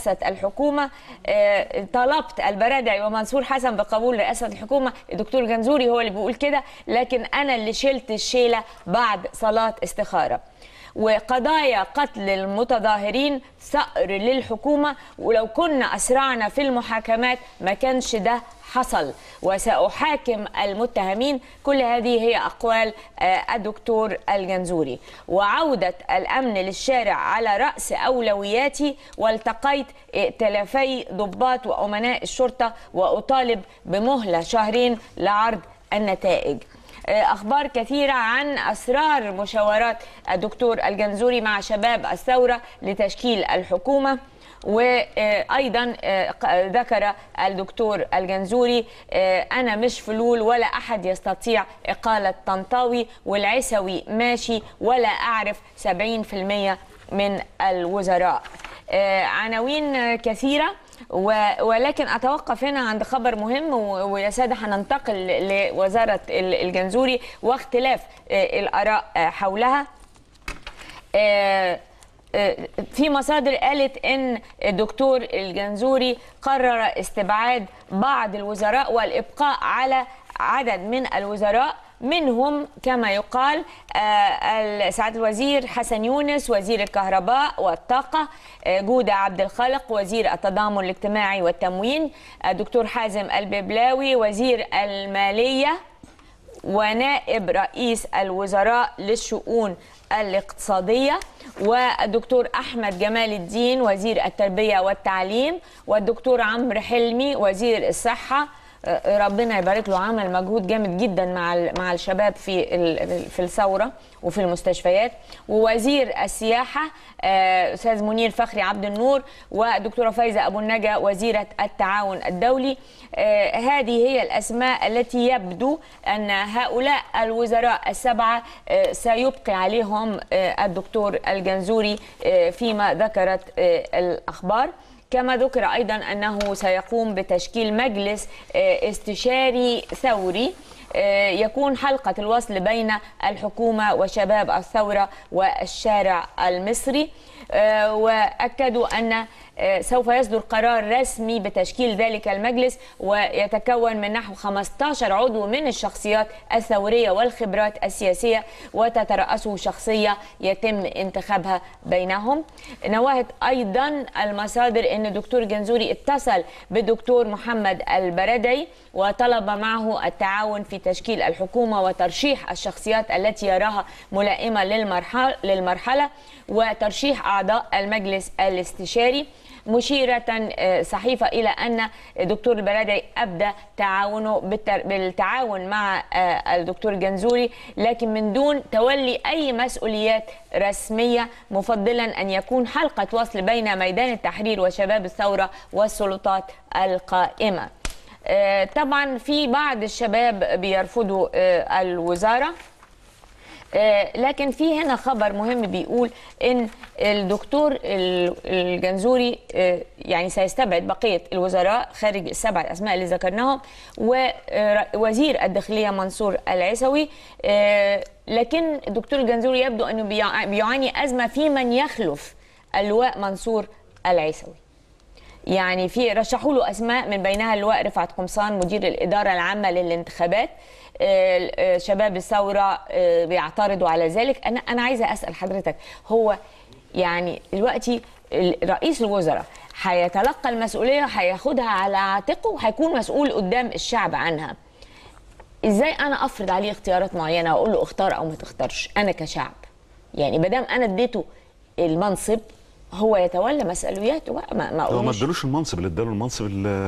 رئاسة الحكومة آه، طلبت البرادعي ومنصور حسن بقبول رئاسة الحكومة الدكتور جنزوري هو اللي بيقول كده لكن أنا اللي شلت الشيلة بعد صلاة استخارة وقضايا قتل المتظاهرين ثأر للحكومة ولو كنا أسرعنا في المحاكمات ما كانش ده حصل وسأحاكم المتهمين كل هذه هي أقوال آه، الدكتور الجنزوري وعودة الأمن للشارع على رأس أولوياتي والتقيت ائتلافي ضباط وأمناء الشرطة وأطالب بمهلة شهرين لعرض النتائج اخبار كثيره عن اسرار مشاورات الدكتور الجنزوري مع شباب الثوره لتشكيل الحكومه وايضا ذكر الدكتور الجنزوري انا مش فلول ولا احد يستطيع اقاله طنطاوي والعسوي ماشي ولا اعرف 70% من الوزراء عناوين كثيره ولكن اتوقف هنا عند خبر مهم ويا ساده هننتقل لوزاره الجنزوري واختلاف الاراء حولها في مصادر قالت ان الدكتور الجنزوري قرر استبعاد بعض الوزراء والابقاء على عدد من الوزراء منهم كما يقال سعاده الوزير حسن يونس وزير الكهرباء والطاقه جوده عبد الخالق وزير التضامن الاجتماعي والتموين الدكتور حازم الببلاوي وزير الماليه ونائب رئيس الوزراء للشؤون الاقتصاديه والدكتور احمد جمال الدين وزير التربيه والتعليم والدكتور عمرو حلمي وزير الصحه ربنا يبارك له عمل مجهود جامد جدا مع مع الشباب في في الثوره وفي المستشفيات ووزير السياحه استاذ منير فخري عبد النور ودكتوره فايزه ابو النجا وزيره التعاون الدولي هذه هي الاسماء التي يبدو ان هؤلاء الوزراء السبعه سيبقي عليهم الدكتور الجنزوري فيما ذكرت الاخبار كما ذكر ايضا انه سيقوم بتشكيل مجلس استشاري ثوري يكون حلقه الوصل بين الحكومه وشباب الثوره والشارع المصري واكدوا ان سوف يصدر قرار رسمي بتشكيل ذلك المجلس ويتكون من نحو 15 عضو من الشخصيات الثوريه والخبرات السياسيه وتترأسه شخصيه يتم انتخابها بينهم. نوهت ايضا المصادر ان الدكتور جنزوري اتصل بالدكتور محمد البردعي وطلب معه التعاون في تشكيل الحكومه وترشيح الشخصيات التي يراها ملائمه للمرحله للمرحله وترشيح اعضاء المجلس الاستشاري مشيرة صحيفة إلى أن الدكتور البرادعي أبدى تعاونه بالتعاون مع الدكتور جنزوري لكن من دون تولي أي مسؤوليات رسمية مفضلا أن يكون حلقة وصل بين ميدان التحرير وشباب الثورة والسلطات القائمة طبعا في بعض الشباب بيرفضوا الوزاره لكن في هنا خبر مهم بيقول ان الدكتور الجنزوري يعني سيستبعد بقيه الوزراء خارج السبع اسماء اللي ذكرناهم ووزير الداخليه منصور العسوي لكن الدكتور الجنزوري يبدو انه بيعاني ازمه في من يخلف اللواء منصور العسوي يعني في رشحوا له اسماء من بينها اللواء رفعت قمصان مدير الاداره العامه للانتخابات شباب الثوره بيعترضوا على ذلك انا انا عايزه اسال حضرتك هو يعني دلوقتي رئيس الوزراء هيتلقى المسؤوليه هياخدها على عاتقه وهيكون مسؤول قدام الشعب عنها ازاي انا افرض عليه اختيارات معينه واقول له اختار او ما تختارش انا كشعب يعني ما دام انا اديته المنصب هو يتولى مسؤولياته بقى ما هو ما ادالوش المنصب اللي اداله المنصب